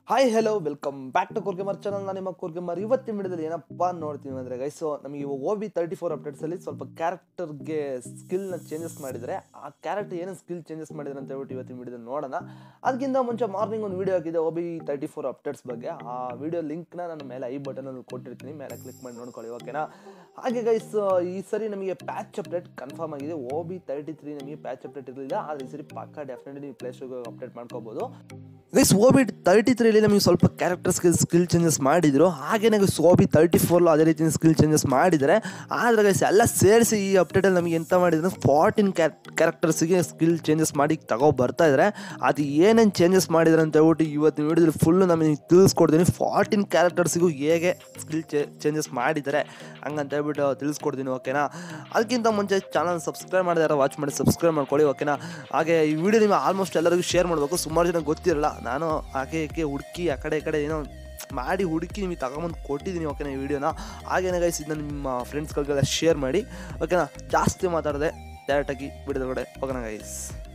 Hi hello welcome back to ಕೋರ್ಗೆಮರ್ channel ನಾನು ನಿಮ್ಮ ಕೋರ್ಗೆಮರ್ ಇವತ್ತಿನ ವಿಡಿಯೋದಲ್ಲಿ ಏನಪ್ಪ ನೋಡ್ತೀವಿ ಅಂದರೆ ಗೈಸ್ ಸೊ ನಮಗೆ ಓ ಬಿ ತರ್ಟಿ ಫೋರ್ ಅಪ್ಡೇಟ್ಸಲ್ಲಿ ಸ್ವಲ್ಪ ಕ್ಯಾರೆಕ್ಟರ್ಗೆ ಸ್ಕಿಲ್ನ ಚೇಂಜಸ್ ಮಾಡಿದರೆ ಆ ಕ್ಯಾರೆಕ್ಟರ್ ಏನೇನು ಸ್ಕಿಲ್ ಚೇಂಜಸ್ ಮಾಡಿದ್ರೆ ಅಂತ ಹೇಳ್ಬಿಟ್ಟು ಇವತ್ತಿನ ವಿಡಿಯೋದಲ್ಲಿ ನೋಡೋಣ ಅದಕ್ಕಿಂತ ಮುಂಚೆ ಮಾರ್ನಿಂಗ್ ಒಂದು ವಿಡಿಯೋ ಹಾಕಿದೆ O B thirty four updates ಬಗ್ಗೆ ಆ ವಿಡಿಯೋ ಲಿಂಕ್ನ ನಾನು ಮೇಲೆ ಐ ಬಟನಲ್ಲಿ ಕೊಟ್ಟಿರ್ತೀನಿ ಮೇಲೆ ಕ್ಲಿಕ್ ಮಾಡಿ ನೋಡ್ಕೊಳ್ಳಿ ಓಕೆನಾ ಹಾಗೆ ಗೈಸ್ ಈ ಸರಿ ನಮಗೆ ಪ್ಯಾಚ್ ಅಪ್ಡೇಟ್ ಕನ್ಫರ್ಮ್ ಆಗಿದೆ ಓ ಬಿ ತರ್ಟಿ ತ್ರೀ ನಮಗೆ ಪ್ಯಾಚ್ ಅಪ್ಡೇಟ್ ಇರಲಿಲ್ಲ ಆದರೆ ಈ ಸರಿ ಪಕ್ಕ ಡೆಫಿನೆಟ್ಲಿ ನೀವು ಪ್ಲೇ ಸ್ಟೋರ್ಗೆ ಅಪ್ಡೇಟ್ ಮಾಡ್ಕೋಬೋದು ಗೈಸ್ ಓಬಿ ತರ್ಟಿ ತ್ರೀಲಿ ನಮಗೆ ಸ್ವಲ್ಪ ಕ್ಯಾರೆಕ್ಟರ್ ಸ್ಕಿಲ್ ಸ್ಕಿಲ್ ಚೇಂಜಸ್ ಮಾಡಿದ್ರು ಹಾಗೇನೆ ಗೈಸ್ ಓಬಿ ತರ್ಟಿ ಫೋರ್ಲು ಅದೇ ರೀತಿ ಸ್ಕಿಲ್ ಚೇಂಜಸ್ ಮಾಡಿದರೆ ಆದರೆ ಗೈಸ್ ಎಲ್ಲ ಸೇರಿಸಿ ಈ ಅಪ್ಡೇಟಲ್ಲಿ ನಮಗೆ ಎಂತ ಮಾಡಿದ್ರೆ ಫಾರ್ಟಿನ್ ಕ್ಯಾರೆಕ್ಟರ್ಸಿಗೆ ಸ್ಕಿಲ್ ಚೇಂಜಸ್ ಮಾಡಿ ತಗೋ ಬರ್ತಾ ಇದ್ದಾರೆ ಅದು ಏನೇನು ಚೇಂಜಸ್ ಮಾಡಿದ್ದಾರೆ ಅಂತ ಹೇಳ್ಬಿಟ್ಟು ಇವತ್ತಿನ ವಿಡಿಯೋದಲ್ಲಿ ಫುಲ್ಲು ನಮಗೆ ತಿಳಿಸ್ಕೊಡ್ತೀನಿ ಫಾರ್ಟಿನ್ ಕ್ಯಾರೆಕ್ಟರ್ಸಿಗೂ ಹೇಗೆ ಸ್ಕಿಲ್ ಚೇಂಜಸ್ ಮಾಡಿದ್ದಾರೆ ಹಂಗಂತ ಹೇಳ್ಬಿಟ್ಟು ತಿಳಿಸ್ಕೊಡ್ತೀನಿ ಓಕೆನಾ ಅದಕ್ಕಿಂತ ಮುಂಚೆ ಚಾನಲ್ ಸಬ್ಸ್ಕ್ರೈಬ್ ಮಾಡಿದಾರೆ ವಾಚ್ ಮಾಡಿ ಸಬ್ಸ್ಕ್ರೈಬ್ ಮಾಡ್ಕೊಳ್ಳಿ ಓಕೆನಾ ಹಾಗೆ ಈ ವಿಡಿಯೋ ನೀವು ಆಲ್ಮೋಸ್ಟ್ ಎಲ್ಲರಿಗೂ ಶೇರ್ ಮಾಡಬೇಕು ಸುಮಾರು ಜನ ಗೊತ್ತಿರಲ್ಲ ನಾನು ಹಾಗೆ ಹೀಗೆ ಹುಡುಕಿ ಆ ಕಡೆ ಈ ಕಡೆ ಏನೋ ಮಾಡಿ ಹುಡುಕಿ ನಿಮಗೆ ತಗೊಂಬಂದು ಕೊಟ್ಟಿದ್ದೀನಿ ಓಕೆನಾ ಈ ವಿಡಿಯೋನ ಹಾಗೇನೆ ಗೈಸ್ ಇದನ್ನ ನಿಮ್ಮ ಫ್ರೆಂಡ್ಸ್ಗಳಿಗೆಲ್ಲ ಶೇರ್ ಮಾಡಿ ಓಕೆನಾ ಜಾಸ್ತಿ ಮಾತಾಡದೆ ಡೈರೆಕ್ಟಾಗಿ ವಿಡಿಯೋದೊಳಗಡೆ ಓಕೆನಾ ಗೈಸ್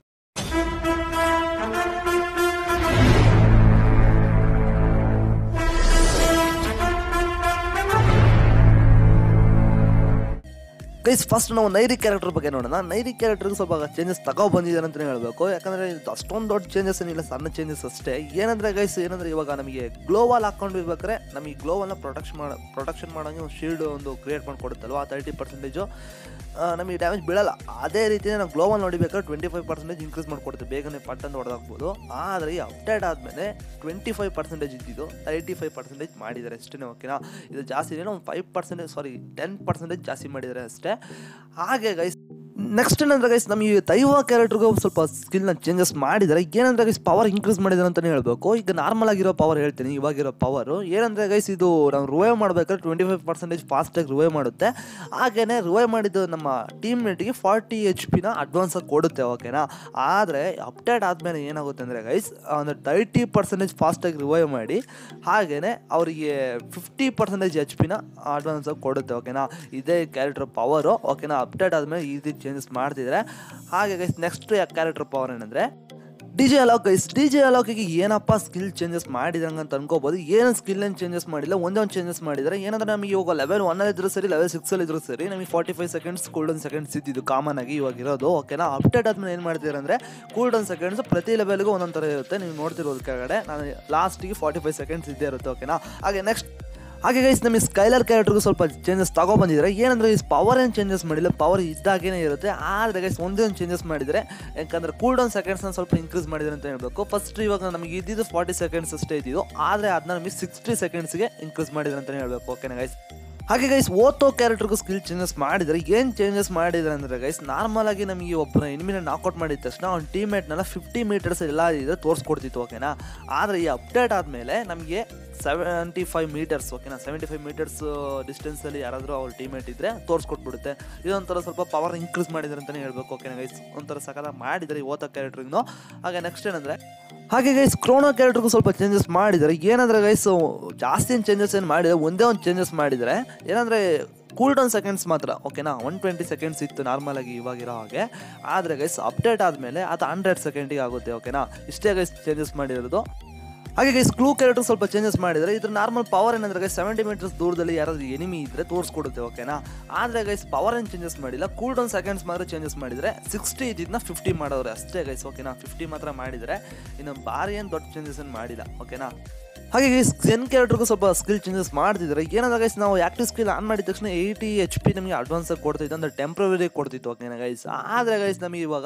ಗೈಸ್ ಫಸ್ಟ್ ನಾವು ನೈರಿ ಕ್ಯಾರೆಕ್ಟರ್ ಬಗ್ಗೆ ನೋಡೋಣ ನೈರಿ ಕ್ಯಾರೆಕ್ಟರ್ಗೆ ಸ್ವಲ್ಪ ಚೇಂಜಸ್ ತಗೋ ಬಂದಿದ್ದಾರೆ ಅಂತಲೇ ಹೇಳಬೇಕು ಯಾಕಂದರೆ ಅಷ್ಟೊಂದು ದೊಡ್ಡ ಚೇಂಜಸ್ ಏನಿಲ್ಲ ಸಣ್ಣ ಚೇಂಜಸ್ ಅಷ್ಟೇ ಏನಂದರೆ ಗೈಸ್ ಏನಂದರೆ ಇವಾಗ ನಮಗೆ ಗ್ಲೋವಾಲ್ ಹಾಕೊಂಡು ಇರ್ಬೇಕಾದ್ರೆ ನಮಗೆ ಗ್ಲೋವಲ್ನ ಪ್ರೊಟೆಕ್ಷನ್ ಮಾಡ ಪ್ರೊಟೆಕ್ಷನ್ ಮಾಡೋಂಗೆ ಒಂದು ಶೀಲ್ಡ್ ಒಂದು ಕ್ರಿಯೇಟ್ ಮಾಡಿಕೊಡುತ್ತಲ್ವ ಆ ತರ್ಟಿ ಪರ್ಸೆಂಟೇಜು ನಮಗೆ ಡ್ಯಾಮೇಜ್ ಬೀಳಲ್ಲ ಅದೇ ರೀತಿ ನಾವು ಗ್ಲೋವಲ್ ನೋಡಿಬೇಕಾದ್ರೆ ಟ್ವೆಂಟಿ ಫೈವ್ ಪರ್ಸೆಂಟೇಜ್ ಇನ್ಕ್ರೀಸ್ ಮಾಡಿಕೊಡುತ್ತೆ ಬೇಗನೆ ಪಟ್ಟಂತ ಹೊಡೆದಾಕ್ಬೋದು ಆದರೆ ಈ ಅಪ್ಡೇಟ್ ಆದಮೇಲೆ ಟ್ವೆಂಟಿ ಫೈವ್ ಪರ್ಸೆಂಟೇಜ್ ಇದ್ದಿದ್ದು ತರ್ಟಿ ಫೈವ್ ಪರ್ಸೆಂಟೇಜ್ ಮಾಡಿದ್ದಾರೆ ಅಷ್ಟೇ ಓಕೆನಾ ಇದು ಜಾಸ್ತಿ ಏನೋ ಒಂದು five percentage sorry ten percentage ಜಾಸ್ತಿ ಮಾಡಿದ್ದಾರೆ ಅಷ್ಟೇ ಹಾಗೆ ಗೈಸ್ ನೆಕ್ಸ್ಟ್ ಏನಂದ್ರೆ ಗೈಸ್ ನಮಗೆ ದೈವ ಕ್ಯಾರೆಕ್ಟರ್ಗೂ ಸ್ವಲ್ಪ ಸ್ಕಿಲ್ನ ಚೇಂಜಸ್ ಮಾಡಿದ್ದಾರೆ ಏನಂದ್ರೆ ಗೈಸ್ ಪವರ್ ಇನ್ಕ್ರೀಸ್ ಮಾಡಿದ್ದಾರೆ ಅಂತಲೇ ಹೇಳಬೇಕು ಈಗ ನಾರ್ಮಲ್ ಆಗಿರೋ ಪವರ್ ಹೇಳ್ತೀನಿ ಇವಾಗಿರೋ ಪವರು ಏನಂದ್ರೆ ಗೈಸ್ ಇದು ನಾವು ರಿವೈವ್ ಮಾಡಬೇಕಾದ್ರೆ ಟ್ವೆಂಟಿ ಫೈವ್ ಪರ್ಸೆಂಟೇಜ್ ಫಾಸ್ಟಾಗಿ ರಿವೈವ್ ಮಾಡುತ್ತೆ ಹಾಗೇನೆ ರಿವೈವ್ ಮಾಡಿದ್ದು ನಮ್ಮ ಟೀಮ್ ಮೇಟಿಗೆ ಫಾರ್ಟಿ ಎಚ್ ಪಿನ ಅಡ್ವಾನ್ಸ್ ಆಗಿ ಕೊಡುತ್ತೆ ಓಕೆನಾ ಆದರೆ ಅಪ್ಡೇಟ್ ಆದಮೇಲೆ ಏನಾಗುತ್ತೆ ಅಂದರೆ ಗೈಸ್ ಒಂದು ತರ್ಟಿ ಪರ್ಸೆಂಟೇಜ್ ಫಾಸ್ಟಾಗಿ ರಿವೈವ್ ಮಾಡಿ ಹಾಗೇನೆ ಅವರಿಗೆ ಫಿಫ್ಟಿ ಪರ್ಸೆಂಟೇಜ್ ಎಚ್ ಪಿನ ಅಡ್ವಾನ್ಸ್ ಆಗಿ ಕೊಡುತ್ತೆ ಓಕೆನಾ ಇದೇ ಕ್ಯಾರೆಕ್ಟರ್ ಪವರು ಓಕೆನಾ ಅಪ್ಡೇಟ್ ಆದಮೇಲೆ ಈ ರೀತಿ ಚೇಂಜಸ್ ಮಾಡ್ತಿದ್ದಾರೆ ಹಾಗೆ ಗೈಸ್ ನೆಕ್ಸ್ಟ್ ಕ್ಯಾರೆಕ್ಟರ್ ಪವರ್ ಏನಂದರೆ D J Alok guys D J ಅಲಾಕಿಗೆ ಏನಪ್ಪ ಸ್ಕಿಲ್ ಚೇಂಜಸ್ ಮಾಡಿದ್ರಂಗೆ ಅಂತ ಅನ್ಕೋಬೋದು ಏನು ಸ್ಕಿಲ್ ಏನು ಚೇಂಜಸ್ ಮಾಡಿಲ್ಲ ಒಂದೇ ಒಂದು ಚೇಂಜಸ್ ಮಾಡಿದ್ದಾರೆ ಏನಂದ್ರೆ ನಮಗೆ ಇವಾಗ ಲೆವೆಲ್ ಒನ್ನಲ್ಲಿ ಇದ್ರೂ ಸರಿ ಲೆವೆಲ್ ಸಿಕ್ಸಲ್ಲಿ ಇದ್ರೂ ಸರಿ ನಮಗೆ forty five seconds cooldown seconds ಇದ್ದಿದ್ದು ಕಾಮನ್ ಆಗಿ ಇವಾಗ ಇರೋದು ಓಕೆನಾ ಅಪ್ಡೇಟ್ ಆದ್ಮೇಲೆ ಏನು ಮಾಡ್ತಿದ್ದಾರೆ ಅಂದರೆ ಕೂಲ್ಡನ್ ಸೆಕೆಂಡ್ಸ್ ಪ್ರತಿ ಲೆವೆಲ್ಗೂ ಒಂದೊಂದು ಥರ ಇರುತ್ತೆ ನೀವು ನೋಡ್ತಿರೋದು ಕೆಳಗಡೆ ನಾನು ಲಾಸ್ಟಿಗೆ ಫಾರ್ಟಿ ಫೈವ್ ಸೆಕೆಂಡ್ಸ್ ಇದ್ದೇ ಇರುತ್ತೆ ಓಕೆನಾ ಹಾಗೆ ನೆಕ್ಸ್ಟ್ ಹಾಗೆ ಗೈಸ್ ನಮಗೆ ಸ್ಕೈಲರ್ ಕ್ಯಾರೆಕ್ಟರ್ಗೂ ಸ್ವಲ್ಪ ಚೇಂಜಸ್ ತಗೊಬಂದಿದ್ದಾರೆ ಏನಂದರೆ ಈ ಪವರ್ ಏನು ಚೇಂಜಸ್ ಮಾಡಿಲ್ಲ ಪವರ್ ಇದ್ದಾಗೇನೆ ಇರುತ್ತೆ ಆದರೆ ಗೈಸ್ ಒಂದೇ ಒಂದು ಚೇಂಜಸ್ ಮಾಡಿದರೆ ಯಾಕಂದರೆ ಕೂಲ್ ಡೌನ್ ಸೆಕೆಂಡ್ಸ್ನ ಸ್ವಲ್ಪ ಇನ್ಕ್ರೀಸ್ ಮಾಡಿದ್ದಾರೆ ಅಂತ ಹೇಳಬೇಕು ಫಸ್ಟ್ ಇವಾಗ ನಮಗೆ ಇದ್ದಿದ್ದು ಫಾರ್ಟಿ ಸೆಕೆಂಡ್ಸ್ ಅಷ್ಟೇ ಇದ್ದಿದ್ದು ಆದರೆ ಅದನ್ನ ನಮಗೆ ಸಿಕ್ಸ್ಟಿ ಸೆಕೆಂಡ್ಸ್ಗೆ ಇನ್ಕ್ರೀಸ್ ಮಾಡಿದ್ದಾರೆ ಅಂತಲೇ ಹೇಳಬೇಕು ಓಕೆನಾ ಗೈಸ್ ಹಾಗೆ ಗೈಸ್ ಓತೋ ಕ್ಯಾರೆಕ್ಟರ್ಗೂ ಸ್ಕಿಲ್ ಚೇಂಜಸ್ ಮಾಡಿದರೆ ಏನು ಚೇಂಜಸ್ ಮಾಡಿದ್ದಾರೆ ಅಂದರೆ ಗೈಸ್ ನಾರ್ಮಲ್ ಆಗಿ ನಮಗೆ ಒಬ್ಬರ ಎನಿಮಿನ ನಾಕೌಟ್ ಮಾಡಿದ ತಕ್ಷಣ ಅವ್ನ ಟೀಮೇಟ್ನೆಲ್ಲ ಫಿಫ್ಟಿ ಮೀಟರ್ಸ್ ಎಲ್ಲ ಇದೆ ತೋರಿಸ್ಕೊಡ್ತಿತ್ತು ಓಕೆನಾ ಆದರೆ ಈ ಅಪ್ಡೇಟ್ ಆದಮೇಲೆ ನಮಗೆ ಸೆವೆಂಟಿ ಫೈವ್ ಮೀಟರ್ಸ್ ಓಕೆನಾ ಸೆವೆಂಟಿ ಫೈವ್ ಮೀಟರ್ಸ್ ಡಿಸ್ಟೆನ್ಸಲ್ಲಿ ಯಾರಾದರೂ ಅವ್ರ ಟೀಮೇಟ್ ಇದ್ದರೆ ತೋರಿಸ್ಕೊಟ್ಬಿಡುತ್ತೆ ಇದೊಂಥರ ಸ್ವಲ್ಪ ಪವರ್ ಇನ್ಕ್ರೀಸ್ ಮಾಡಿದ್ದಾರೆ ಅಂತಲೇ ಹೇಳ್ಬೇಕು ಓಕೆನಾ ಗೈಸ್ ಒಂಥರ ಸಕಲ ಮಾಡಿದ್ದಾರೆ ಈ ಓತೋ ಕ್ಯಾರೆಕ್ಟ್ರಿಗೂ ಹಾಗೆ ನೆಕ್ಸ್ಟ್ ಏನಂದರೆ ಹಾಗೆ ಗೈಸ್ ಕ್ರೋನೋ ಕ್ಯಾರೆಕ್ಟರ್ಗೂ ಸ್ವಲ್ಪ ಚೇಂಜಸ್ ಮಾಡಿದ್ದಾರೆ ಏನಂದ್ರೆ ಗೈಸ್ ಜಾಸ್ತಿ ಏನು ಚೇಂಜಸ್ ಏನು ಮಾಡಿದರೆ ಒಂದೇ ಒಂದು ಚೇಂಜಸ್ ಮಾಡಿದರೆ ಏನಂದರೆ ಕೂಲ್ ಡೌನ್ ಸೆಕೆಂಡ್ಸ್ ಮಾತ್ರ ಓಕೆನಾ ಒನ್ ಟ್ವೆಂಟಿ ಸೆಕೆಂಡ್ಸ್ ಇತ್ತು ನಾರ್ಮಲ್ ಆಗಿ ಇವಾಗಿರೋ ಹಾಗೆ ಆದರೆ ಗೈಸ್ ಅಪ್ಡೇಟ್ ಆದಮೇಲೆ ಅದು ಹಂಡ್ರೆಡ್ ಸೆಕೆಂಡಿಗೆ ಆಗುತ್ತೆ ಓಕೆನಾ ಇಷ್ಟೇ ಗೈಸ್ ಚೇಂಜಸ್ ಮಾಡಿರೋದು ಹಾಗೆ ಗೈಸ್ ಕ್ಲೂ ಕ್ಯಾರೆಕ್ಟರ್ ಸ್ವಲ್ಪ ಚೇಂಜಸ್ ಮಾಡಿದರೆ ಇದ್ರ ನಾರ್ಮಲ್ ಪವರ್ ಏನಂದ್ರೆ ಗೈಸ್ ಸೆವೆಂಟಿ ಮೀಟರ್ಸ್ ದೂರದಲ್ಲಿ ಯಾರಾದ್ರೂ ಎನಿಮಿ ಇದ್ರೆ ತೋರಿಸ್ಕೊಡುತ್ತೆ ಓಕೆನಾ ಆದರೆ ಗೈಸ್ ಪವರ್ ಏನು ಚೇಂಜಸ್ ಮಾಡಿಲ್ಲ ಕೂಲ್ ಡೌನ್ ಸೆಕೆಂಡ್ಸ್ ಮಾತ್ರ ಚೇಂಜಸ್ ಮಾಡಿದರೆ ಸಿಕ್ಸ್ಟಿ ಇದ್ದಿದ್ದನ್ನ ಫಿಫ್ಟಿ ಮಾಡೋರು ಅಷ್ಟೇ ಗೈಸ್ ಓಕೆನಾ ಫಿಫ್ಟಿ ಮಾತ್ರ ಮಾಡಿದರೆ ಇನ್ನು ಭಾರಿ ಏನು ದೊಡ್ಡ ಚೇಂಜಸ್ ಏನು ಮಾಡಿಲ್ಲ ಓಕೆನಾ ಹಾಗೆ ಗೈಸ್ ಸೆನ್ ಕ್ಯಾರೆಕ್ಟರ್ಗೂ ಸ್ವಲ್ಪ ಸ್ಕಿಲ್ ಚೇಂಜಸ್ ಮಾಡ್ತಿದ್ದಾರೆ ಏನಂದ್ರೆ ಗೈಸ್ ನಾವು ಆಕ್ಟಿವ್ ಸ್ಕಿಲ್ ಆನ್ ಮಾಡಿದ ತಕ್ಷಣ ಏಯ್ಟಿ ಎಚ್ ಪಿ ನಮಗೆ ಅಡ್ವಾನ್ಸ್ ಆಗಿ ಕೊಡ್ತಿತ್ತು ಅಂದರೆ ಟೆಂಪ್ರವರಿ ಕೊಡ್ತಿತ್ತು ಓಕೆನಾ ಗೈಸ್ ಆದರೆ ಗೈಸ್ ನಮಗೆ ಇವಾಗ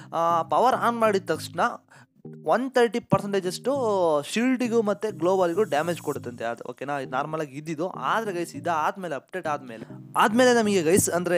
ಪವರ್ ಆನ್ ಮಾಡಿದ ತಕ್ಷಣ ಒನ್ ತರ್ಟಿ ಪರ್ಸೆಂಟೇಜ್ ಅಷ್ಟು ಶೀಲ್ಡಿಗೂ ಮತ್ತು ಗ್ಲೋಬಾಲಿಗೂ ಡ್ಯಾಮೇಜ್ ಕೊಡುತ್ತಂತೆ ಅದು ಓಕೆನಾ ಇದು ನಾರ್ಮಲಾಗಿ ಇದ್ದಿದ್ದು ಆದರೆ ಗೈಸ್ ಇದಾದಮೇಲೆ ಅಪ್ಡೇಟ್ ಆದಮೇಲೆ ಆದಮೇಲೆ ನಮಗೆ ಗೈಸ್ ಅಂದರೆ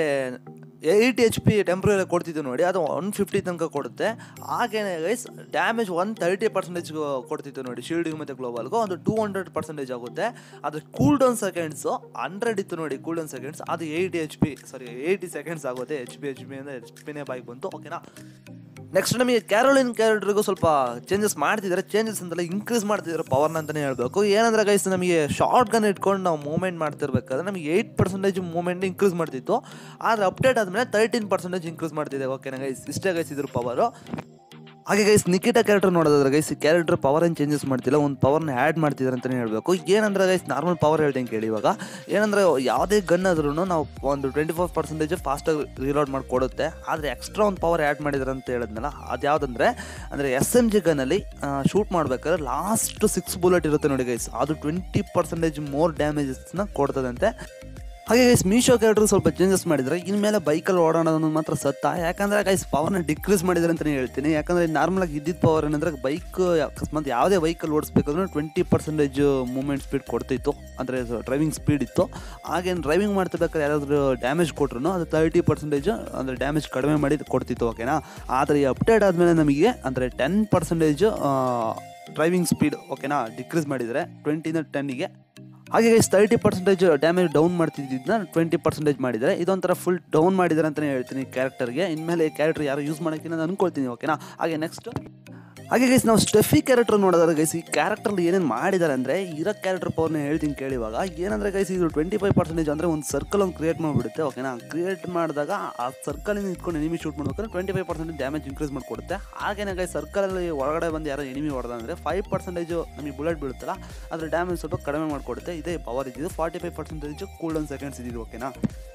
ಏಯ್ಟಿ ಎಚ್ ಪಿ ಟೆಂಪ್ರರಿ ಕೊಡ್ತಿದ್ದು ನೋಡಿ ಅದು ಒನ್ ಫಿಫ್ಟಿ ತನಕ ಕೊಡುತ್ತೆ ಹಾಗೇನೆ guys damage one thirty percentage ಕೊಡ್ತಿತ್ತು ನೋಡಿ ಶೀಲ್ಡಿಗೂ ಮತ್ತು ಗ್ಲೋಬಲ್ಗೂ ಒಂದು ಟೂ ಹಂಡ್ರೆಡ್ ಪರ್ಸೆಂಟೇಜ್ ಆಗುತ್ತೆ ಅದು ಕೂಲ್ ಡೌನ್ ಸೆಕೆಂಡ್ಸು ಹಂಡ್ರೆಡ್ ಇತ್ತು ನೋಡಿ ಕೂಲ್ ಡೌನ್ ಸೆಕೆಂಡ್ಸ್ ಅದು eighty H P sorry eighty seconds ಆಗುತ್ತೆ ಎಚ್ ಪಿ ಎಚ್ ಪಿ ಅಂದರೆ ಎಚ್ ಪಿನೇ ಬಾಯ್ಗೆ ಬಂತು ಓಕೆನಾ ನೆಕ್ಸ್ಟ್ ನಮಗೆ ಕ್ಯಾರೋಲಿನ್ ಕ್ಯಾರೆಕ್ಟರ್ಗೂ ಸ್ವಲ್ಪ ಚೇಂಜಸ್ ಮಾಡ್ತಿದ್ದಾರೆ ಚೇಂಜಸ್ ಅಂತಲ್ಲ ಇನ್ಕ್ರೀಸ್ ಮಾಡ್ತಿದ್ದಾರೆ ಪವರ್ನ ಅಂತಲೇ ಹೇಳಬೇಕು ಏನಂದ್ರೆ ಗೈಸ್ ನಮಗೆ ಶಾರ್ಟ್ ಗನ್ ಇಟ್ಕೊಂಡು ನಾವು ಮೂವ್ಮೆಂಟ್ ಮಾಡ್ತಿರ್ಬೇಕಾದ್ರೆ ನಮಗೆ ಏಯ್ಟ್ ಪರ್ಸೆಂಟೇಜ್ ಮೂವ್ಮೆಂಟ್ ಇನ್ಕ್ರೀಸ್ ಮಾಡ್ತಿತ್ತು ಆದರೆ ಅಪ್ಡೇಟ್ ಆದಮೇಲೆ ತರ್ಟೀನ್ ಪರ್ಸೆಂಟೇಜ್ ಇನ್ಕ್ರೀಸ್ ಮಾಡ್ತಿದೆ ಓಕೆನಾ ಗೈಸ್ ಇಷ್ಟೇ ಗೈಸ್ ಇದ್ರ ಪವರು ಹಾಗೆ ಗೈಸ್ ನಿಕಿಟಾ ಕ್ಯಾರೆಕ್ಟರ್ ನೋಡೋದಾದ್ರೆ ಗೈಸ್ ಈ ಕ್ಯಾರೆಕ್ಟರ್ ಪವರ್ ಏನು ಚೇಂಜಸ್ ಮಾಡ್ತಿಲ್ಲ ಒಂದು ಪವರ್ನ ಆ್ಯಡ್ ಮಾಡ್ತಿದ್ದಾರೆ ಅಂತಲೇ ಹೇಳಬೇಕು ಏನಂದ್ರೆ ಗೈಸ್ ನಾರ್ಮಲ್ ಪವರ್ ಹೇಳ್ತೀನಿ ಕೇಳಿ ಇವಾಗ ಏನಂದ್ರೆ ಯಾವುದೇ ಗನ್ ಆದ್ರೂ ನಾವು ಒಂದು ಟ್ವೆಂಟಿ ಫೋರ್ ಪರ್ಸೆಂಟೇಜ್ ಫಾಸ್ಟಾಗಿ ರೀಲೋಡ್ ಮಾಡಿ ಕೊಡುತ್ತೆ ಆದರೆ ಎಕ್ಸ್ಟ್ರಾ ಒಂದು ಪವರ್ ಆ್ಯಡ್ ಮಾಡಿದ್ದಾರೆ ಅಂತ ಹೇಳಿದ್ನಲ್ಲ ಅದು ಯಾವುದಂದ್ರೆ ಅಂದರೆ ಎಸ್ ಎಮ್ ಜಿ ಗನ್ನಲ್ಲಿ ಶೂಟ್ ಮಾಡ್ಬೇಕಾದ್ರೆ ಲಾಸ್ಟ್ ಸಿಕ್ಸ್ ಬುಲೆಟ್ ಇರುತ್ತೆ ನೋಡಿ ಗೈಸ್ ಅದು ಟ್ವೆಂಟಿ ಪರ್ಸೆಂಟೇಜ್ ಮೋರ್ ಡ್ಯಾಮೇಜಸ್ನ ಕೊಡ್ತದಂತೆ ಹಾಗೆ ಗೈಸ್ ಮೀಶೋ ಕ್ಯಾರೆಕ್ಟರ್ ಸ್ವಲ್ಪ ಚೇಂಜಸ್ ಮಾಡಿದ್ರೆ ಇನ್ಮೇಲೆ ಬೈಕಲ್ಲಿ ಓಡಾಡೋದು ಮಾತ್ರ ಸತ್ತ ಯಾಕಂದ್ರೆ ಗೈಸ್ ಪವರ್ನ ಡಿಕ್ರೀಸ್ ಮಾಡಿದ್ರೆ ಅಂತಲೇ ಹೇಳ್ತೀನಿ ಯಾಕಂದ್ರೆ ನಾರ್ಮಲ್ ಆಗಿ ಇದ್ದಿದ್ದ ಪವರ್ ಏನಂದ್ರೆ ಬೈಕ್ ಅಕಸ್ಮಾತ್ ಯಾವುದೇ ಬೈಕಲ್ಲಿ ಓಡಿಸ್ಬೇಕಂದ್ರೆ ಟ್ವೆಂಟಿ ಪರ್ಸೆಂಟೇಜ್ ಮೂಮೆಂಟ್ ಸ್ಪೀಡ್ ಕೊಡ್ತಿತ್ತು ಅಂದರೆ ಡ್ರೈವಿಂಗ್ ಸ್ಪೀಡ್ ಇತ್ತು ಹಾಗೇನು ಡ್ರೈವಿಂಗ್ ಮಾಡ್ತಿರ್ಬೇಕಾದ್ರೆ ಯಾರಾದರೂ ಡ್ಯಾಮೇಜ್ ಕೊಟ್ರು ಅದು ತರ್ಟಿ ಪರ್ಸೆಂಟೇಜ್ ಅಂದರೆ ಡ್ಯಾಮೇಜ್ ಕಡಿಮೆ ಮಾಡಿ ಕೊಡ್ತಿತ್ತು ಓಕೆನಾ ಆದರೆ ಈ ಅಪ್ಡೇಟ್ ಆದಮೇಲೆ ನಮಗೆ ಅಂದರೆ ಟೆನ್ ಪರ್ಸೆಂಟೇಜ್ ಡ್ರೈವಿಂಗ್ ಸ್ಪೀಡ್ ಓಕೆನಾ ಡಿಕ್ರೀಸ್ ಮಾಡಿದರೆ ಟ್ವೆಂಟಿಂದ ಟೆನ್ನಿಗೆ ಹಾಗೆ guys thirty percentage damage down ಮಾಡ್ತಿದ್ದನ್ನ ಟ್ವೆಂಟಿ ಪರ್ಸೆಂಟೇಜ್ ಮಾಡಿದ್ದಾರೆ ಇದೊಂಥರ ಫುಲ್ ಡೌನ್ ಮಾಡಿದ್ದಾರೆ ಅಂತಲೇ ಹೇಳ್ತೀನಿ ಕ್ಯಾರೆಕ್ಟರ್ಗೆ ಇನ್ಮೇಲೆ ಈ ಕ್ಯಾರೆಕ್ಟರ್ ಯಾರು ಯೂಸ್ ಮಾಡೋಕ್ಕಿಲ್ಲ ನಾನು ಅನ್ಕೊಳ್ತೀನಿ ಓಕೆನಾ ಹಾಗೆ ನೆಕ್ಸ್ಟ್ ಹಾಗೆ ಗೈಸ್ ನಾವು ಸ್ಟೆಫಿ ಕ್ಯಾರೆಕ್ಟರ್ ನೋಡೋದಾದ್ರೆ ಗೈಸ್ ಈ ಕ್ಯಾರೆಕ್ಟರ್ ಏನೇನು ಮಾಡಿದ್ದಾರೆ ಅಂದರೆ ಇರೋ ಕ್ಯಾರೆಕ್ಟರ್ ಪವರ್ನ ಹೇಳ್ತೀನಿ ಕೇಳಿ ಇವಾಗ ಏನಂದರೆ ಗೈಸ್ ಇದು ಟ್ವೆಂಟಿ ಫೈವ್ ಪರ್ಸೆಂಟೇಜ್ ಅಂದರೆ ಒಂದು ಸರ್ಕಲ್ ಒಂದು ಕ್ರಿಯೇಟ್ ಮಾಡಿಬಿಡುತ್ತೆ ಓಕೆನಾ ಕ್ರಿಯೇಟ್ ಮಾಡಿದಾಗ ಆ ಸರ್ಕಲಿಂದ ನಿಂತ್ಕೊಂಡು ಎನಿಮಿ ಶೂಟ್ ಮಾಡ್ಬೇಕಾದ್ರೆ twenty five percentage damage increase ಮಾಡಿಕೊಡುತ್ತೆ ಹಾಗೇನೆ ಗೈಸ್ ಸರ್ಕಲಲ್ಲಿ ಒಳಗಡೆ ಬಂದು ಯಾರೋ ಎನಿಮಿ ಹೊಡೆದ ಅಂದರೆ ಫೈವ್ ಪರ್ಸೆಂಟೇಜು ನಮಗೆ ಬುಲೆಟ್ ಬೀಳುತ್ತಲ್ಲ ಅದ್ರ ಡ್ಯಾಮೇಜ್ ಸ್ವಲ್ಪ ಕಡಿಮೆ ಮಾಡಿಕೊಡುತ್ತೆ ಇದೇ ಪವರ್ ಇದ್ದಿದ್ದು forty five percentage cool down seconds ಇದ್ದಿದ್ದು ಓಕೆನಾ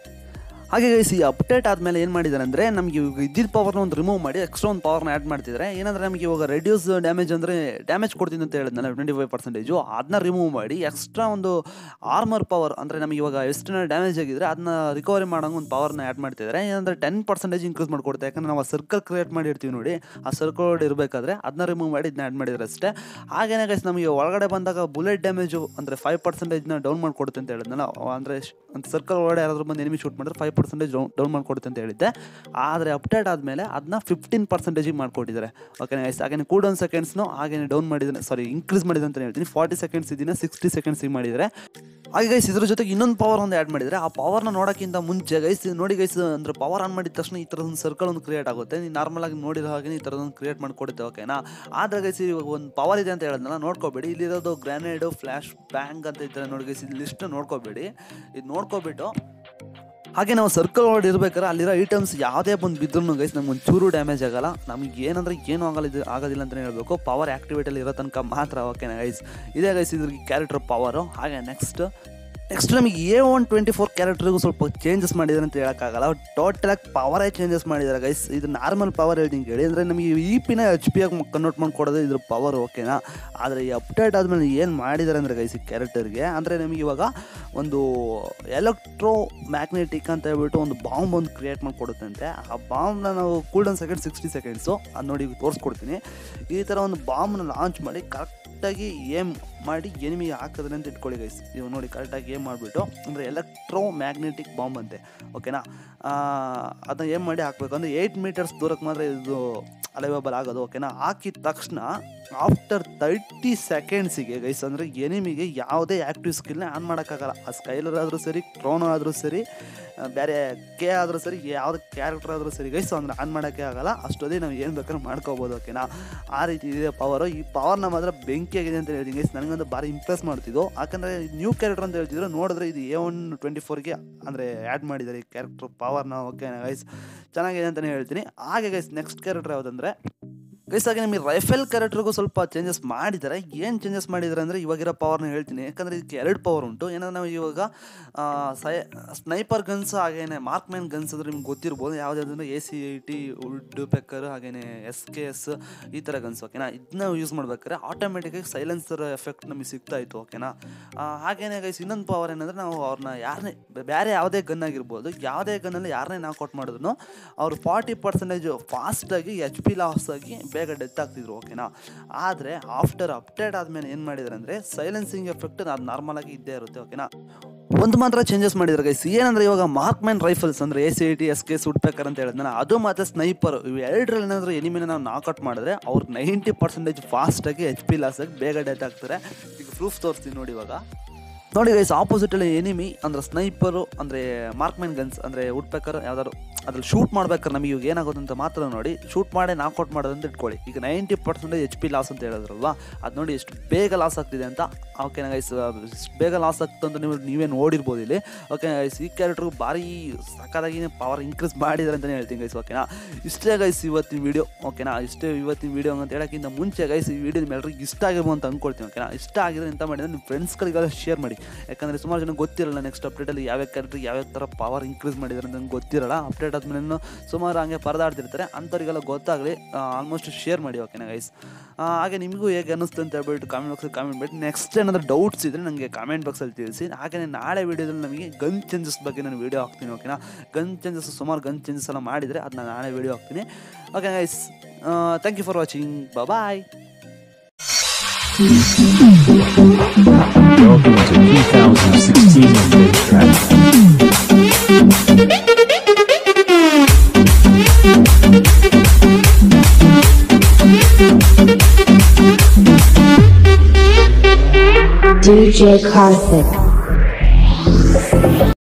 ಹಾಗೆ ಗೈಸ್ ಈ ಅಪ್ಡೇಟ್ ಆದಮೇಲೆ ಏನು ಮಾಡಿದ್ದಾರೆ ಅಂದರೆ ನಮಗೆ ಇವಾಗ ಇದ್ದಿದ್ದ ಪವರ್ನ ಒಂದು ರಿಮೂವ್ ಮಾಡಿ ಎಕ್ಸ್ಟ್ರಾ ಒಂದು ಪವರ್ನ ಆ್ಯಡ್ ಮಾಡ್ತಿದ್ದಾರೆ ಏನಂದರೆ ನಮಗೆ ಇವಾಗ ರೆಡ್ಯೂಸ್ ಡ್ಯಾಮೇಜ್ ಅಂದರೆ ಡ್ಯಾಮೇಜ್ ಕೊಡ್ತೀನಿ ಅಂತ ಹೇಳಿದ್ನಲ್ಲ ಟ್ವೆಂಟಿ ಫೈವ್ ಪರ್ಸೆಂಟೇಜು ಅದನ್ನ ರಿಮೂವ್ ಮಾಡಿ ಎಕ್ಸ್ಟ್ರಾ ಒಂದು ಆರ್ಮರ್ ಪವರ್ ಅಂದರೆ ನಮಗೆ ಇವಾಗ ಎಷ್ಟು ಡ್ಯಾಮೇಜ್ ಆಗಿದ್ರೆ ಅದನ್ನ ರಿಕವರಿ ಮಾಡೋಂಗೆ ಒಂದು ಪವರ್ನ ಆ್ಯಡ್ ಮಾಡ್ತಿದ್ದಾರೆ ಏನಂದರೆ ಟೆನ್ ಪರ್ಸೆಂಟೇಜ್ ಇನ್ಕ್ರೀಸ್ ಮಾಡಿಕೊಡುತ್ತೆ ಯಾಕಂದರೆ ನಾವು ಸರ್ಕಲ್ ಕ್ರಿಯೇಟ್ ಮಾಡಿರ್ತೀವಿ ನೋಡಿ ಆ ಸರ್ಕಲ್ ಇರಬೇಕಾದ್ರೆ ಅದನ್ನ ರಿಮೂವ್ ಮಾಡಿ ಇದನ್ನ ಆ್ಯಡ್ ಮಾಡಿದ್ರೆ ಅಷ್ಟೇ ಹಾಗೇನೆ ಗೈಸ್ ನಮಗೆ ಒಳಗಡೆ ಬಂದಾಗ ಬುಲೆಟ್ ಡ್ಯಾಮೇಜು ಅಂದರೆ ಫೈವ್ ಪರ್ಸೆಂಟೇಜ್ನ ಡೌನ್ ಮಾಡಿಕೊಡುತ್ತೆ ಅಂತ ಹೇಳಿದ್ನಲ್ಲ ಅಂದರೆ ಅಂತ ಸರ್ಕಲ್ ಒಳಗಡೆ ಯಾರಾದ್ರೂ ಬಂದು ಎನಿಮಿ ಶೂಟ್ ಮಾಡಿದ್ರೆ ಫೈವ್ ಪರ್ಸೆಂಟೇಜ್ ಡೌನ್ ಮಾಡಿಕೊಡುತ್ತೆ ಅಂತ ಹೇಳಿದ್ದೆ ಆದರೆ ಅಪ್ಡೇಟ್ ಆದಮೇಲೆ ಅದನ್ನ ಫಿಫ್ಟೀನ್ ಪರ್ಸೆಂಟೇಜಿಗೆ ಮಾಡಿಕೊಟ್ಟಿದ್ದಾರೆ ಓಕೆ ಗೈಸ್ ಹಾಗೆ ಕೂಲ್ ಡೌನ್ ಸೆಕೆಂಡ್ಸ್ನು ಹಾಗೇನೆ ಡೌನ್ ಮಾಡಿದ್ದಾನೆ ಸಾರಿ ಇನ್ಕ್ರೀಸ್ ಮಾಡಿದೆ ಅಂತ ಹೇಳ್ತೀನಿ ಫಾರ್ಟಿ ಸೆಕೆಂಡ್ಸ್ ಇದನ್ನ ಸಿಕ್ಸ್ಟಿ ಸೆಕೆಂಡ್ಸಿಗೆ ಮಾಡಿದ್ದಾರೆ ಹಾಗೆ ಗೈಸ್ ಇದ್ರ ಜೊತೆಗೆ ಇನ್ನೊಂದು ಪವರ್ ಒಂದು ಆ್ಯಡ್ ಮಾಡಿದರೆ ಆ ಪವರ್ನ ನೋಡೋಕ್ಕಿಂತ ಮುಂಚೆ ಗೈಸ್ ನೋಡಿ ಗೈಸ್ ಅಂದ್ರೆ ಪವರ್ ಆನ್ ಮಾಡಿದ ತಕ್ಷಣ ಈ ಥರದ ಒಂದು ಸರ್ಕಲ್ ಒಂದು ಕ್ರಿಯೇಟ್ ಆಗುತ್ತೆ ನೀವು ನಾರ್ಮಲ್ ಆಗಿ ನೋಡಿರೋ ಹಾಗೆ ಈ ಥರದೊಂದು ಕ್ರಿಯೇಟ್ ಮಾಡಿಕೊಡುತ್ತೆ ಓಕೆನಾ ಆದರೆ ಗೈಸ್ ಇವಾಗ ಒಂದು ಪವರ್ ಇದೆ ಅಂತ ಹೇಳಿದ್ನಲ್ಲ ನೋಡ್ಕೋಬೇಡಿ ಇಲ್ಲಿರೋದು ಗ್ರಾನೇಡು ಫ್ಲ್ಯಾಶ್ ಬ್ಯಾಂಗ್ ಅಂತ ಇದ್ದಾರೆ ನೋಡಿ ಗೈಸ್ ಇದು ಲಿಸ್ಟ್ ನೋಡ್ಕೋಬೇಡಿ ಇದು ನೋಡ್ಕೊಬಿಟ್ಟು ಹಾಗೆ ನಾವು ಸರ್ಕಲ್ ಒಳಗೆ ಇರ್ಬೇಕಾದ್ರೆ ಅಲ್ಲಿರೋ ಐಟಮ್ಸ್ ಯಾವುದೇ ಬಂದು ಬಿದ್ದರೂ ಗೈಸ್ ನಮ್ಗೆ ಒಂದು ಚೂರು ಡ್ಯಾಮೇಜ್ ಆಗಲ್ಲ ನಮಗೆ ಏನಂದ್ರೆ ಏನೂ ಆಗಲ್ಲ ಇದು ಆಗೋದಿಲ್ಲ ಅಂತಲೇ ಹೇಳಬೇಕು ಪವರ್ ಆ್ಯಕ್ಟಿವೇಟಲ್ಲಿ ಇರೋ ತನಕ ಮಾತ್ರ ಓಕೆನಾ ಗೈಸ್ ಇದೇ ಗೈಸ್ ಇದ್ರಿಗೆ ಕ್ಯಾರೆಕ್ಟರ್ ಪವರು ಹಾಗೆ ನೆಕ್ಸ್ಟ್ ನೆಕ್ಸ್ಟ್ ನಮಗೆ ಎ ಒನ್ ಟ್ವೆಂಟಿ ಫೋರ್ ಕ್ಯಾರೆಕ್ಟರ್ಗೂ ಸ್ವಲ್ಪ ಚೇಂಜಸ್ ಮಾಡಿದ್ದಾರೆ ಅಂತ ಹೇಳೋಕ್ಕಾಗಲ್ಲ ಟೋಟಲಾಗಿ ಪವರೇ ಚೇಂಜಸ್ ಮಾಡಿದ್ದಾರೆ ಗೈಸ್ ಇದು ನಾರ್ಮಲ್ ಪವರ್ ಹೇಳ್ತೀನಿ ಕೇಳಿ ಅಂದರೆ ನಮಗೆ ಇ ಪಿನ ಎಚ್ ಪಿ ಆಗಿ ಕನ್ವರ್ಟ್ ಮಾಡಿ ಕೊಡೋದು ಇದ್ರ ಪವರ್ ಓಕೆನಾ ಆದರೆ ಈ ಅಪ್ಡೇಟ್ ಆದಮೇಲೆ ಏನು ಮಾಡಿದ್ದಾರೆ ಅಂದರೆ ಗೈಸ್ ಈ ಕ್ಯಾರೆಕ್ಟರ್ಗೆ ಅಂದರೆ ನಮಗೆ ಇವಾಗ ಒಂದು ಎಲೆಕ್ಟ್ರೋ ಮ್ಯಾಗ್ನೆಟಿಕ್ ಅಂತ ಹೇಳ್ಬಿಟ್ಟು ಒಂದು ಬಾಂಬ್ ಒಂದು ಕ್ರಿಯೇಟ್ ಮಾಡಿ ಕೊಡುತ್ತಂತೆ ಆ ಬಾಂಬ್ನ ನಾವು cool down second sixty seconds ಅದು ನೋಡಿ ತೋರಿಸ್ಕೊಡ್ತೀನಿ ಈ ಥರ ಒಂದು ಬಾಂಬ್ನ ಲಾಂಚ್ ಮಾಡಿ ಕರೆಕ್ಟಾಗಿ ಏಮ್ ಮಾಡಿ ಎನಿಮಿಗೆ ಹಾಕಿದ್ರೆ ಅಂತ ಇಟ್ಕೊಳ್ಳಿ ಗೈಸ್ ಇವಾಗ ನೋಡಿ ಕರೆಕ್ಟಾಗಿ ಏಮ್ ಮಾಡಿಬಿಟ್ಟು ಅಂದರೆ ಎಲೆಕ್ಟ್ರೋ ಮ್ಯಾಗ್ನೆಟಿಕ್ ಬಾಂಬ್ ಅಂತೆ ಓಕೆನಾ ಅದನ್ನ ಏಮ್ ಮಾಡಿ ಹಾಕಬೇಕು ಅಂದರೆ ಏಯ್ಟ್ ಮೀಟರ್ಸ್ ದೂರಕ್ಕೆ ಮಾತ್ರ ಇದು ಅಲೈವಬಲ್ ಆಗೋದು ಓಕೆನಾ ಹಾಕಿದ ತಕ್ಷಣ ಆಫ್ಟರ್ ತರ್ಟಿ ಸೆಕೆಂಡ್ಸಿಗೆ ಗೈಸ್ ಅಂದರೆ ಎನಿಮಿಗೆ ಯಾವುದೇ ಆ್ಯಕ್ಟಿವ್ ಸ್ಕಿಲ್ನ ಆನ್ ಮಾಡೋಕ್ಕಾಗಲ್ಲ ಆ ಸ್ಕೈಲರ್ ಆದರೂ ಸರಿ ಕ್ರೋನೋ ಆದರೂ ಸರಿ ಆ, ಬೇರೆ ಕೆ ಆದರೂ ಸರಿ ಯಾವುದೇ ಕ್ಯಾರೆಕ್ಟರ್ ಆದರೂ ಸರಿ ಗೈಸ್ ಅಂದ್ರೆ ಆನ್ ಮಾಡೋಕ್ಕೆ ಆಗಲ್ಲ ಅಷ್ಟೊತ್ತಿಗೆ ನಾವು ಏನು ಬೇಕಾದ್ರೂ ಮಾಡ್ಕೋಬೋದು ಓಕೆನಾ ಆ ರೀತಿ ಇದೆ ಪವರು ಈ ಪವರ್ನ ಮಾತ್ರ ಬೆಂಕಿ ಆಗಿದೆ ಅಂತ ಹೇಳ್ತೀನಿ ಗೈಸ್ ನನಗಂತೂ ಭಾರಿ ಇಂಪ್ರೆಸ್ ಮಾಡ್ತಿದ್ದು ಯಾಕಂದರೆ ನ್ಯೂ ಕ್ಯಾರೆಕ್ಟರ್ ಅಂತ ಹೇಳ್ತಿದ್ರು ನೋಡಿದ್ರೆ ಇದು ಎ ಒನ್ ಟ್ವೆಂಟಿ ಫೋರ್ಗೆ ಅಂದರೆ ಆ್ಯಡ್ ಮಾಡಿದ್ದಾರೆ ಈ ಕ್ಯಾರೆಕ್ಟರ್ ಪವರ್ನ ಓಕೆ ಗೈಸ್ ಚೆನ್ನಾಗಿದೆ ಅಂತಲೇ ಹೇಳ್ತೀನಿ ಹಾಗೆ ಗೈಸ್ ನೆಕ್ಸ್ಟ್ ಕ್ಯಾರೆಕ್ಟರ್ ಯಾವುದಂದ್ರೆ ಗೈಸ್ ಹಾಗೆ ನಿಮಗೆ ರೈಫಲ್ ಕ್ಯಾರೆಕ್ಟರ್ಗೂ ಸ್ವಲ್ಪ ಚೇಂಜಸ್ ಮಾಡಿದ್ದಾರೆ ಏನು ಚೇಂಜಸ್ ಮಾಡಿದ್ದಾರೆ ಅಂದರೆ ಇವಾಗಿರೋ ಪವರ್ನ ಹೇಳ್ತೀನಿ ಯಾಕಂದರೆ ಇದಕ್ಕೆ ಎರಡು ಪವರ್ ಉಂಟು ಏನಂದ್ರೆ ನಾವು ಇವಾಗ ಆ, ಸೈ ಸ್ನೈಪರ್ ಗನ್ಸ್ ಹಾಗೇನೆ ಮಾರ್ಕ್ಮ್ಯಾನ್ ಗನ್ಸ್ ಅಂದ್ರೆ ನಿಮ್ಗೆ ಗೊತ್ತಿರ್ಬೋದು ಯಾವುದಾದ್ರೆ A C I T woodpecker ಹಾಗೇನೆ ಎಸ್ ಕೆ ಎಸ್ ಈ ಥರ ಗನ್ಸ್ ಓಕೆನಾ ಇದನ್ನ ಯೂಸ್ ಮಾಡ್ಬೇಕಾದ್ರೆ ಆಟೋಮೆಟಿಕಾಗಿ ಸೈಲೆನ್ಸರ್ ಎಫೆಕ್ಟ್ ನಮಗೆ ಸಿಗ್ತಾ ಇತ್ತು ಓಕೆನಾ ಆ, ಹಾಗೇನೆ ಗೈಸ್ ಇನ್ನೊಂದು ಪವರ್ ಏನಂದ್ರೆ ನಾವು ಅವ್ರನ್ನ ಯಾರನ್ನೇ ಬೇರೆ ಯಾವುದೇ ಗನ್ ಆಗಿರ್ಬೋದು ಯಾವುದೇ ಗನ್ನಲ್ಲಿ ಯಾರನ್ನೇ ನಾಕ್ ಔಟ್ ಮಾಡಿದ್ರು ಅವ್ರು ಫಾರ್ಟಿ ಪರ್ಸೆಂಟೇಜ್ ಫಾಸ್ಟಾಗಿ ಎಚ್ ಪಿ ಲಾಸ್ ಆಗಿ ಬೇಗ ಡೆತ್ ಆಗ್ತಿದ್ರು ಓಕೆನಾ ಆದರೆ ಆಫ್ಟರ್ ಅಪ್ಡೇಟ್ ಆದಮೇಲೆ ಏನು ಮಾಡಿದ್ದಾರೆ ಅಂದರೆ ಸೈಲೆನ್ಸಿಂಗ್ ಎಫೆಕ್ಟ್ ಅದು ನಾರ್ಮಲ್ ಆಗಿ ಇದ್ದೇ ಇರುತ್ತೆ ಓಕೆನಾ ಒಂದು ಮಾತ್ರ ಚೇಂಜಸ್ ಮಾಡಿದ್ದಾರೆ ಗೈಸ್ ಏನಂದ್ರೆ ಇವಾಗ ಮಾರ್ಕ್ಮ್ಯಾನ್ ರೈಫಲ್ಸ್ ಅಂದ್ರೆ A C I T S K ಸುಡ್ಬೇಕಾರೆ ಅಂತ ಹೇಳಿದ್ನಲ್ಲ ಅದು ಮತ್ತೆ ಸ್ನೈಪರ್ ಇವು ಎರಡರಲ್ಲಿ ಏನಾದರೂ ಎನಿಮಿನ ನಾವು ನಾಕೌಟ್ ಮಾಡಿದ್ರೆ ಅವ್ರು ನೈಂಟಿ ಪರ್ಸೆಂಟೇಜ್ ಫಾಸ್ಟಾಗಿ ಎಚ್ ಪಿ ಲಾಸ್ ಆಗಿ ಬೇಗ ಡೆತ್ ಆಗ್ತಾರೆ ಈಗ ಪ್ರೂಫ್ ತೋರಿಸ್ತೀನಿ ನೋಡಿ ಇವಾಗ ನೋಡಿ ಗೈಸ್ ಆಪೋಸಿಟಲ್ಲಿ ಎನಿಮಿ ಅಂದ್ರೆ ಸ್ನೈಪರು ಅಂದರೆ ಮಾರ್ಕ್ಮ್ಯಾನ್ ಗನ್ಸ್ ಅಂದರೆ ಉಡ್ಪೇಕರ್ ಯಾವ್ದಾದ್ರು ಅದ್ರಲ್ಲಿ ಶೂಟ್ ಮಾಡ್ಬೇಕಾದ್ರೆ ನಮಗೆ ಇವಾಗ ಏನಾಗುತ್ತೆ ಅಂತ ಮಾತ್ರ ನೋಡಿ ಶೂಟ್ ಮಾಡಿ ನಾಕೌಟ್ ಮಾಡೋದಂತ ಇಟ್ಕೊಳ್ಳಿ ಈಗ ninety percentage H P loss ಅಂತ ಹೇಳಿದ್ರಲ್ವಾ ಅದು ನೋಡಿ ಎಷ್ಟು ಬೇಗ ಲಾಸ್ ಆಗ್ತಿದೆ ಅಂತ ಓಕೆ ಗೈಸ್ ಬೇಗ ಲಾಸ್ ಆಗ್ತದೆ ಅಂತ ನೀವು ನೀವೇ ನೋಡಿರ್ಬೋದು ಇಲ್ಲಿ ಓಕೆ ಗೈಸ್ ಈ ಕ್ಯಾರೆಕ್ಟ್ರು ಭಾರಿ ಸಕ್ಕದಾಗಿ ಪವರ್ ಇನ್ಕ್ರೀಸ್ ಮಾಡಿದ್ದಾರೆ ಅಂತಲೇ ಹೇಳ್ತೀನಿ ಗೈಸ್ ಓಕೆನಾ ಇಷ್ಟೇ ಗೈಸ್ ಇವತ್ತಿನ ವೀಡಿಯೋ ಓಕೆನಾ ಇಷ್ಟೇ ಇವತ್ತಿನ ವೀಡಿಯೋ ಅಂತ ಹೇಳೋಕ್ಕಿಂತ ಮುಂಚೆ ಗೈಸ್ ಈ ವಿಡಿಯೋ ನಿಮ್ಮೆಲ್ಲರಿಗೂ ಇಷ್ಟ ಆಗಿರ್ಬೋದು ಅಂತ ಅಂದ್ಕೊಳ್ತೀನಿ ಓಕೆನಾ ಇಷ್ಟ ಆಗಿದ್ರೆ ಎಂತ ಮಾಡಿದ್ರೆ ನಿಮ್ಮ ಫ್ರೆಂಡ್ಸ್ಗಳಿಗೆಲ್ಲ ಶೇರ್ ಮಾಡಿ ಯಾಕಂದರೆ ಸುಮಾರು ಜನ ಗೊತ್ತಿರಲ್ಲ ನೆಕ್ಸ್ಟ್ ಅಪ್ಡೇಟಲ್ಲಿ ಯಾವ್ಯಾವ ಕ್ಯಾರೆಕ್ಟ್ರಿಗೆ ಯಾವ್ಯಾವ ಥರ ಪವರ್ ಇನ್ಕ್ರೀಸ್ ಮಾಡಿದ್ದಾರೆ ಅಂತ ನಂಗೆ ಗೊತ್ತಿರಲ್ಲ ಅಪ್ಡೇಟ್ ಆದಮೇಲೆ ಸುಮಾರು ಹಂಗೆ ಪರದಾಡ್ತಿರ್ತಾರೆ ಅಂಥವ್ರಿಗೆಲ್ಲ ಗೊತ್ತಾಗಲಿ ಆಲ್ಮೋಸ್ಟ್ ಶೇರ್ ಮಾಡಿ ಓಕೆನಾ ಗೈಸ್ ಹಾಗೆ ನಿಮಗೂ ಹೇಗೆ ಅನ್ನಿಸ್ತು ಅಂತ ಹೇಳ್ಬಿಟ್ಟು ಕಾಮೆಂಟ್ ಬಾಕ್ಸಲ್ಲಿ ಕಾಮೆಂಟ್ ಬಿಟ್ಟು ನೆಕ್ಸ್ಟ್ ಏನಾದರೂ ಡೌಟ್ಸ್ ಇದ್ದರೆ ನನಗೆ ಕಾಮೆಂಟ್ ಬಾಕ್ಸಲ್ಲಿ ತಿಳಿಸಿ ಹಾಗೆ ನಾಳೆ ವೀಡಿಯೋದಲ್ಲಿ ನಮಗೆ ಗನ್ ಚೇಂಜಸ್ ಬಗ್ಗೆ ನಾನು ವೀಡಿಯೋ ಹಾಕ್ತೀನಿ ಓಕೆನಾ ಗನ್ ಚೇಂಜಸ್ ಸುಮಾರು ಗನ್ ಚೇಂಜಸ್ ಎಲ್ಲ ಮಾಡಿದರೆ ಅದನ್ನ ನಾಳೆ ವೀಡಿಯೋ ಹಾಕ್ತೀನಿ okay guys thank you for watching bye Welcome to 2016 Update Track. DJ Karthik.